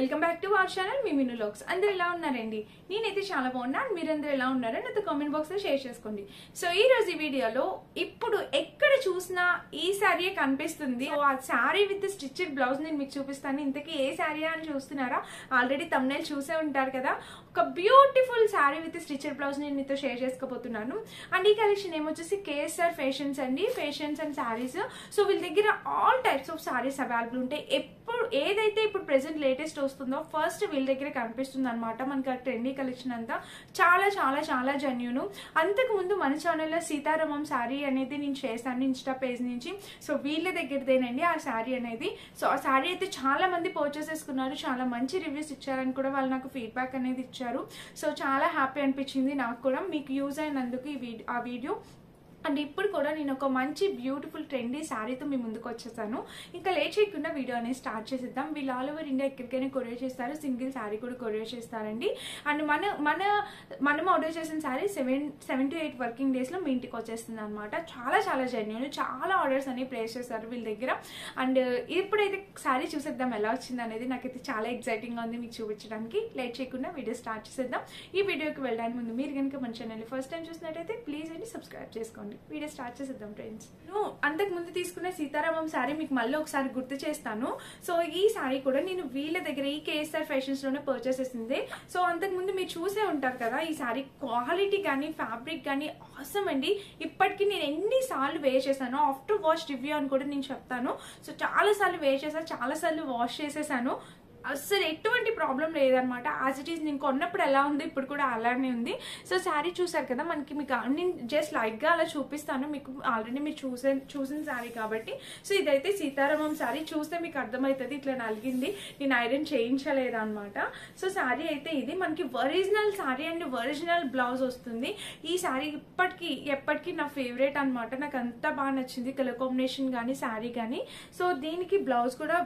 welcome back to our channel మీ Minu looks అందరు ఎలా ఉన్నారండి నేనైతే చాలా బాగున్నాను మీరందరూ ఎలా ఉన్నారో నాతో కామెంట్ బాక్స్ లో షేర్ చేసుకోండి సో ఈ రోజు ఈ వీడియోలో ఇప్పుడు ఎక్కడ చూసినా ఈ శారీ కనిపిస్తుంది సో ఆ శారీ విత్ స్టిచ్డ్ బ్లౌజ్ నేను మీకు చూపిస్తాను ఇంతకీ ఏ శారీ అని చూస్తున్నారా ఆల్రెడీ తమ్నేల్ చూసే ఉంటారు కదా ఒక beautiful sari with stitched blouse నేను మీతో షేర్ చేసుకోబోతున్నాను అండ్ ఈ కలెక్షన్ ఏమొచ్చేసి కేఎస్ఆర్ ఫ్యాషన్స్ అండి ఫ్యాషన్స్ అండ్ శారీస్ సో వీళ్ళ దగ్గర all types of saris available ఉంటాయి ఎప్పుడు ఏదైతే ఇప్పుడు ప్రెసెంట్ లేటెస్ట్ వస్తుందో ఫస్ట్ వీళ్ళ దగ్గర కనిపిస్తుంది అనమాట మనకి ఆ ట్రెండీ కలెక్షన్ అంతా చాలా చాలా చాలా జెన్యున్ అంతకు ముందు మన ఛానల్లో సీతారామం శారీ అనేది నేను చేశాను ఇన్స్టా పేజ్ నుంచి సో వీళ్ళ దగ్గరదేనండి ఆ శారీ అనేది సో ఆ శారీ అయితే చాలా మంది పర్చేస్ చేసుకున్నారు చాలా మంచి రివ్యూస్ ఇచ్చారని కూడా వాళ్ళు నాకు ఫీడ్బ్యాక్ అనేది ఇచ్చారు సో చాలా హ్యాపీ అనిపించింది నాకు కూడా మీకు యూజ్ అయినందుకు ఈ వీడియో ఆ వీడియో అండ్ ఇప్పుడు కూడా నేను ఒక మంచి బ్యూటిఫుల్ ట్రెండీ శారీతో మీ ముందుకు వచ్చేసాను ఇంకా లేట్ చేయకుండా వీడియో అనేది స్టార్ట్ చేసేద్దాం వీళ్ళు ఆల్ ఓవర్ ఇండియా ఎక్కడికైనా కొరియర్ చేస్తారు సింగిల్ శారీ కూడా కొరియర్ చేస్తారండి అండ్ మన మన మనం ఆర్డర్ చేసిన sari seven seven to eight working డేస్లో మీ ఇంటికి వచ్చేస్తుంది అనమాట చాలా చాలా జెన్యున్ చాలా ఆర్డర్స్ అనేవి ప్లేస్ చేస్తారు వీళ్ళ దగ్గర అండ్ ఇప్పుడైతే శారీ చూసేద్దాం ఎలా వచ్చింది అనేది నాకైతే చాలా ఎక్సైటింగ్గా ఉంది మీకు చూపించడానికి లేట్ చేయకుండా వీడియో స్టార్ట్ చేసేద్దాం ఈ వీడియోకి వెళ్ళడానికి ముందు మీరు కనుక మన ఛానల్ ఫస్ట్ టైం చూసినట్టయితే ప్లీజ్ అండి సబ్స్క్రైబ్ చేసుకోండి వీడియో స్టార్ట్ చేసేద్దాం ఫ్రెండ్స్ నేను అంతకు ముందు తీసుకున్న సీతారామం శారీ మీకు మళ్ళీ ఒకసారి గుర్తు చేస్తాను సో ఈ శారీ కూడా నేను వీళ్ళ దగ్గర ఈ కేఎస్ఆర్ ఫ్యాషన్స్ లోనే పర్చేస్ చేసింది సో అంతకు ముందు మీరు చూసే ఉంటారు కదా ఈ శారీ క్వాలిటీ కానీ ఫ్యాబ్రిక్ కానీ అవసరం అండి ఇప్పటికీ నేను ఎన్నిసార్లు వేర్ చేశాను ఆఫ్టర్ వాష్ రివ్యూ అని కూడా నేను చెప్తాను సో చాలా సార్లు వేర్ చేశాను చాలా సార్లు వాష్ చేసేసాను అస్సలు ఎటువంటి ప్రాబ్లం లేదనమాట యాజ్ ఇట్ ఈస్ నేను కొన్నప్పుడు ఎలా ఉంది ఇప్పుడు కూడా అలానే ఉంది సో శారీ చూసారు కదా మనకి మీకు నేను జస్ట్ లైట్గా అలా చూపిస్తాను మీకు ఆల్రెడీ మీరు చూసే చూసిన శారీ కాబట్టి సో ఇదైతే సీతారామం శారీ చూస్తే మీకు అర్థమవుతుంది ఇట్లా నలిగింది నేను ఐరన్ చేయించలేదు అనమాట సో శారీ అయితే ఇది మనకి original sari and original blouse వస్తుంది ఈ శారీ ఇప్పటికీ ఎప్పటికీ నా ఫేవరెట్ అనమాట నాకు అంతా బాగా నచ్చింది కలర్ కాంబినేషన్ కానీ శారీ కానీ సో దీనికి బ్లౌజ్ కూడా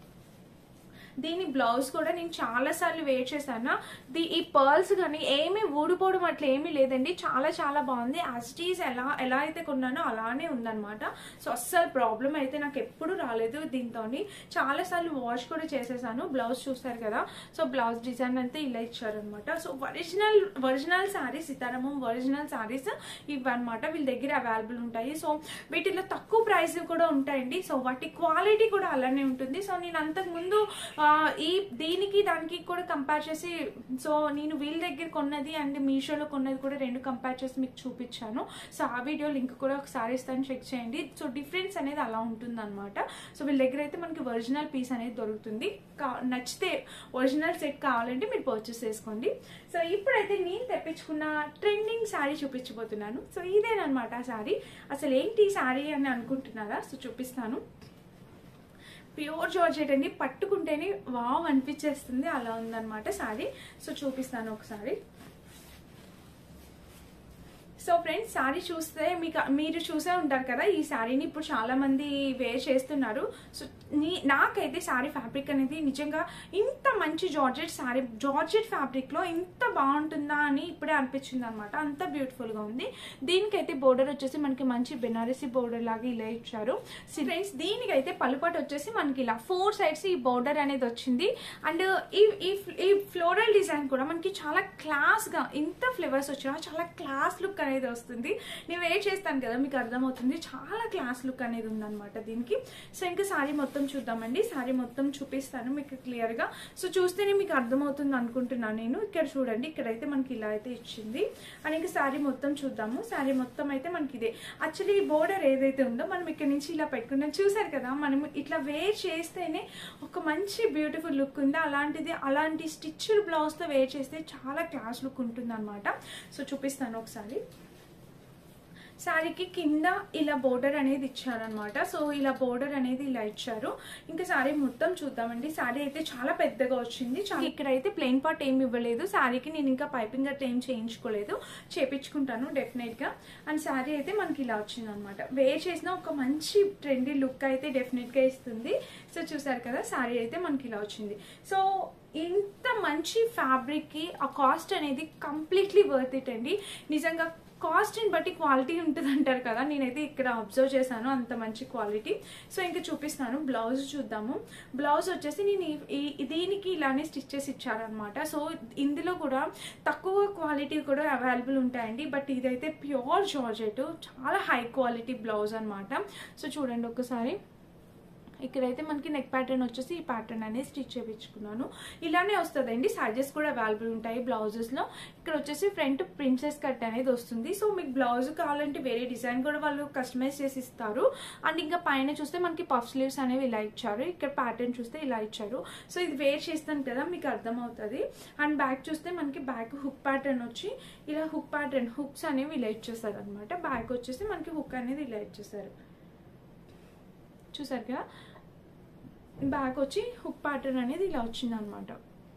దీని బ్లౌజ్ కూడా నేను చాలా సార్లు వేర్ చేశాను ది ఈ పర్ల్స్ కానీ ఏమీ ఊడిపోవడం అట్లా ఏమీ లేదండి చాలా చాలా బాగుంది యాజిటీస్ ఎలా ఎలా అయితే కొన్నానో అలానే ఉందన్నమాట సో అస్సలు ప్రాబ్లం అయితే నాకు ఎప్పుడు రాలేదు దీంతో చాలా సార్లు వాష్ కూడా చేసేసాను బ్లౌజ్ చూస్తారు కదా సో బ్లౌజ్ డిజైన్ అంతా ఇలా ఇచ్చారనమాట so original original saris Sitaramam original saris ఇవన్నమాట వీళ్ళ దగ్గర అవైలబుల్ ఉంటాయి సో వీటిలో తక్కువ ప్రైస్ కూడా ఉంటాయండి సో వాటి క్వాలిటీ కూడా అలానే ఉంటుంది సో నేను అంతకు ముందు ఈ దీనికి దానికి కూడా కంపేర్ చేసి సో నేను వీళ్ళ దగ్గర కొన్నది అండ్ మీషోలో కొన్నది కూడా రెండు కంపేర్ చేసి మీకు చూపించాను సో ఆ వీడియో లింక్ కూడా ఒకసారి ఇస్తాను చెక్ చేయండి సో డిఫరెన్స్ అనేది అలా ఉంటుంది అనమాట సో వీళ్ళ దగ్గర అయితే మనకి ఒరిజినల్ పీస్ అనేది దొరుకుతుంది నచ్చితే ఒరిజినల్ సెట్ కావాలంటే మీరు పర్చేస్ చేసుకోండి సో ఇప్పుడైతే నేను తెప్పించుకున్న ట్రెండింగ్ శారీ చూపించబోతున్నాను సో ఇదేనమాట ఆ శారీ అసలు ఏంటి శారీ అని అనుకుంటున్నారా సో చూపిస్తాను ప్యూర్ జార్జెట్ అండి పట్టుకుంటేనే వావ్ అనిపించేస్తుంది అలా ఉందన్నమాట శారీ సో చూపిస్తాను ఒకసారి సో ఫ్రెండ్స్ శారీ చూస్తే మీకు మీరు చూసే ఉంటారు కదా ఈ శారీని ఇప్పుడు చాలా మంది వేర్ చేస్తున్నారు సో నీ నాకైతే శారీ ఫ్యాబ్రిక్ అనేది నిజంగా ఇంత మంచి జార్జెట్ శారీ జార్జెట్ ఫ్యాబ్రిక్లో ఇంత బాగుంటుందా అని ఇప్పుడే అనిపించింది అనమాట అంత బ్యూటిఫుల్గా ఉంది దీనికైతే బోర్డర్ వచ్చేసి మనకి మంచి బెనారసీ బోర్డర్ లాగా ఇలా ఇచ్చారు ఫ్రెండ్స్ దీనికైతే పలుపాటు వచ్చేసి మనకి ఇలా ఫోర్ సైడ్స్ ఈ బోర్డర్ అనేది వచ్చింది అండ్ ఈ ఈ ఫ్లోరల్ డిజైన్ కూడా మనకి చాలా క్లాస్గా ఇంత ఫ్లేవర్స్ వచ్చినా చాలా క్లాస్ లుక్ అనేది వస్తుంది నేను వేర్ చేస్తాను కదా మీకు అర్థమవుతుంది చాలా క్లాస్ లుక్ అనేది ఉందన్నమాట దీనికి సో ఇంకా సారీ మొత్తం చూద్దామండి సారీ మొత్తం చూపిస్తాను మీకు క్లియర్గా సో చూస్తేనే మీకు అర్థమవుతుంది అనుకుంటున్నాను నేను ఇక్కడ చూడండి ఇక్కడైతే మనకి ఇలా అయితే ఇచ్చింది అండ్ ఇంకా సారీ మొత్తం చూద్దాము సారీ మొత్తం అయితే మనకి ఇదే యాక్చువల్లీ ఈ బోర్డర్ ఏదైతే ఉందో మనం ఇక్కడ నుంచి ఇలా పెట్టుకున్నాం చూసారు కదా మనం ఇట్లా వేర్ చేస్తేనే ఒక మంచి బ్యూటిఫుల్ లుక్ ఉంది అలాంటిది అలాంటి స్టిచ్డ్ బ్లౌజ్తో వేర్ చేస్తే చాలా క్లాస్ లుక్ ఉంటుంది అనమాట సో చూపిస్తాను ఒకసారి శారీకి కింద ఇలా బోర్డర్ అనేది ఇచ్చారనమాట సో ఇలా బోర్డర్ అనేది ఇలా ఇచ్చారు ఇంకా శారీ మొత్తం చూద్దామండి శారీ అయితే చాలా పెద్దగా వచ్చింది ఇక్కడైతే ప్లెయిన్ పార్ట్ ఏమి ఇవ్వలేదు శారీకి నేను ఇంకా పైపింగ్ అట్లా ఏం చేయించుకోలేదు చేపించుకుంటాను డెఫినెట్ గా అండ్ శారీ అయితే మనకి ఇలా వచ్చింది అనమాట వేర్ చేసిన ఒక మంచి ట్రెండీ లుక్ అయితే డెఫినెట్ గా ఇస్తుంది సో చూసారు కదా శారీ అయితే మనకి ఇలా వచ్చింది సో ఇంత మంచి ఫ్యాబ్రిక్ కి ఆ కాస్ట్ అనేది కంప్లీట్లీ వర్త్ ఇట్ అండి నిజంగా కాస్ట్ని బట్టి క్వాలిటీ ఉంటుంది అంటారు కదా నేనైతే ఇక్కడ అబ్జర్వ్ చేశాను అంత మంచి క్వాలిటీ సో ఇంకా చూపిస్తాను బ్లౌజ్ చూద్దాము బ్లౌజ్ వచ్చేసి నేను ఈ- ఈ దీనికి ఇలానే స్టిచ్ చేసి ఇచ్చారనమాట సో ఇందులో కూడా తక్కువ క్వాలిటీ కూడా అవైలబుల్ ఉంటాయండి బట్ ఇదైతే ప్యూర్ జార్జెట్ చాలా హై క్వాలిటీ బ్లౌజ్ అనమాట సో చూడండి ఒకసారి ఇక్కడైతే మనకి నెక్ ప్యాటర్న్ వచ్చేసి ఈ ప్యాటర్న్ అనేది స్టిచ్ చేయించుకున్నాను ఇలానే వస్తుందండి సైజెస్ కూడా అవైలబుల్ ఉంటాయి బ్లౌజెస్లో ఇక్కడ వచ్చేసి ఫ్రంట్ ప్రిన్సెస్ కట్ అనేది వస్తుంది సో మీకు బ్లౌజ్ కావాలంటే వేరే డిజైన్ కూడా వాళ్ళు కస్టమైజ్ చేసి ఇస్తారు అండ్ ఇంకా పైన చూస్తే మనకి పఫ్ స్లీవ్స్ అనేవి ఇలా ఇచ్చారు ఇక్కడ ప్యాటర్న్ చూస్తే ఇలా ఇచ్చారు సో ఇది వేర్ చేస్తాను కదా మీకు అర్థమవుతుంది అండ్ బ్యాక్ చూస్తే మనకి బ్యాక్ హుక్ ప్యాటర్న్ వచ్చి ఇలా హుక్ ప్యాటర్న్ హుక్స్ అనేవి ఇలా ఇచ్చేస్తారు అనమాట బ్యాక్ వచ్చేసి మనకి హుక్ అనేది ఇలా ఇచ్చేస్తారు చూసారు కదా బ్యాక్ వచ్చి హుక్ ప్యాటర్న్ అనేది ఇలా వచ్చింది అనమాట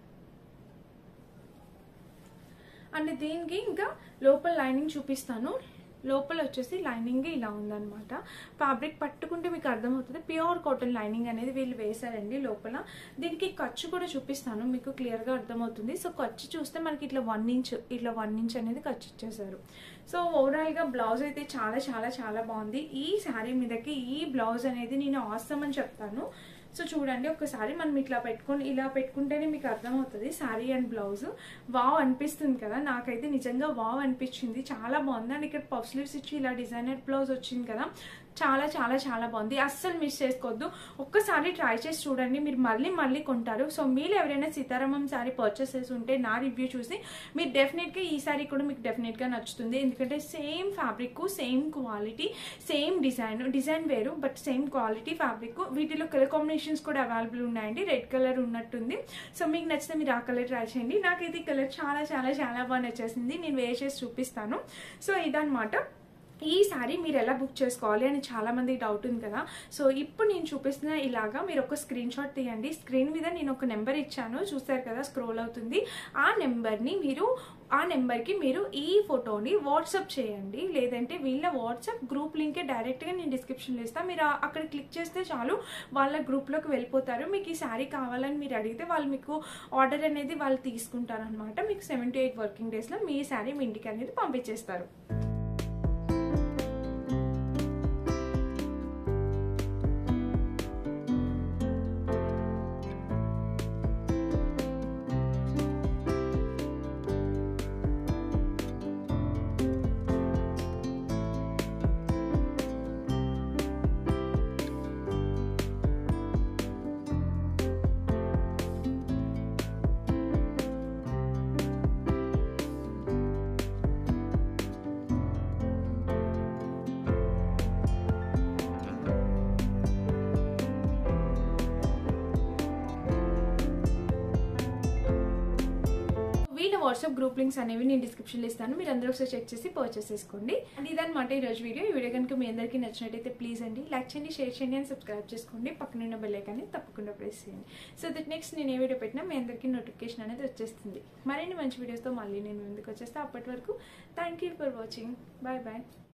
అండ్ దీనికి ఇంకా లోపల లైనింగ్ చూపిస్తాను లోపల వచ్చేసి లైనింగ్ ఇలా ఉందన్నమాట ఫ్యాబ్రిక్ పట్టుకుంటే మీకు అర్థమవుతుంది ప్యూర్ కాటన్ లైనింగ్ అనేది వీళ్ళు వేశారండి లోపల దీనికి ఖర్చు కూడా చూపిస్తాను మీకు క్లియర్గా అర్థమవుతుంది సో ఖర్చు చూస్తే మనకి ఇట్లా వన్ ఇంచ్ ఇట్లా వన్ ఇంచ్ అనేది ఖర్చు ఇచ్చేసారు సో ఓవరాల్గా బ్లౌజ్ అయితే చాలా చాలా చాలా బాగుంది ఈ శారీ మీదకి ఈ బ్లౌజ్ అనేది నేను అవసరం అని చెప్తాను సో చూడండి ఒకసారి మనం ఇట్లా పెట్టుకొని ఇలా పెట్టుకుంటేనే మీకు అర్థమవుతుంది శారీ అండ్ బ్లౌజ్ వావ్ అనిపిస్తుంది కదా నాకైతే నిజంగా వావ్ అనిపించింది చాలా బాగుంది అండ్ ఇక్కడ పఫ్ స్లీవ్స్ ఇచ్చి ఇలా డిజైనర్ బ్లౌజ్ వచ్చింది కదా చాలా చాలా చాలా బాగుంది అస్సలు మిస్ చేసుకోవద్దు ఒక్కసారి ట్రై చేసి చూడండి మీరు మళ్ళీ మళ్ళీ కొంటారు సో మీరు ఎవరైనా సీతారామం శారీ పర్చేస్ చేసి ఉంటే నా రివ్యూ చూసి మీరు డెఫినెట్గా ఈ శారీ కూడా మీకు డెఫినెట్గా నచ్చుతుంది ఎందుకంటే same fabric same quality same design design వేరు బట్ సేమ్ క్వాలిటీ ఫ్యాబ్రిక్ వీటిలో కలర్ కాంబినేషన్స్ కూడా అవైలబుల్ ఉన్నాయండి రెడ్ కలర్ ఉన్నట్టుంది సో మీకు నచ్చితే మీరు ఆ కలర్ ట్రై చేయండి నాకైతే ఈ కలర్ చాలా చాలా చాలా బాగా నచ్చేసింది నేను వేర్ చేసి చూపిస్తాను సో ఇదనమాట ఈ సారీ మీరు ఎలా బుక్ చేసుకోవాలి అని చాలా మంది డౌట్ ఉంది కదా సో ఇప్పుడు నేను చూపిస్తున్న ఇలాగా మీరు ఒక స్క్రీన్ షాట్ తీయండి స్క్రీన్ మీద నేను ఒక నెంబర్ ఇచ్చాను చూసారు కదా స్క్రోల్ అవుతుంది ఆ నెంబర్ని మీరు ఆ నెంబర్కి మీరు ఈ ఫోటోని వాట్సాప్ చేయండి లేదంటే వీళ్ళ వాట్సాప్ గ్రూప్ లింకే డైరెక్ట్గా నేను డిస్క్రిప్షన్లో ఇస్తాను మీరు ఆ- అక్కడ క్లిక్ చేస్తే చాలు వాళ్ళ గ్రూప్లోకి వెళ్ళిపోతారు మీకు ఈ శారీ కావాలని మీరు అడిగితే వాళ్ళు మీకు ఆర్డర్ అనేది వాళ్ళు తీసుకుంటారు అనమాట మీకు సెవెన్ టు ఎయిట్ వర్కింగ్ డేస్లో మీ శారీ మీ ఇంటికి అనేది పంపించేస్తారు వీళ్ళ వాట్సాప్ గ్రూప్ లింక్స్ అనేవి నేను డిస్క్రిప్షన్లో ఇస్తాను మీరు అందరూ ఒకసారి చెక్ చేసి పర్చేస్ చేసుకోండి అండ్ ఇదన్నమాట ఈ రోజు వీడియో ఈ వీడియో కనుక మీ అందరికీ నచ్చినట్టయితే ప్లీజ్ అండి లైక్ చేయండి షేర్ చేయండి అని సబ్స్క్రైబ్ చేసుకోండి పక్కనున్న బెల్ ఐకాన్ని తప్పకుండా ప్రెస్ చేయండి సో దట్ నెక్స్ట్ నేను ఏ వీడియో పెట్టినా మీ అందరికీ నోటిఫికేషన్ అనేది వచ్చేస్తుంది మరిన్ని మంచి వీడియోస్తో మళ్ళీ నేను ముందుకు వచ్చేస్తే అప్పటి వరకు thank you for watching bye bye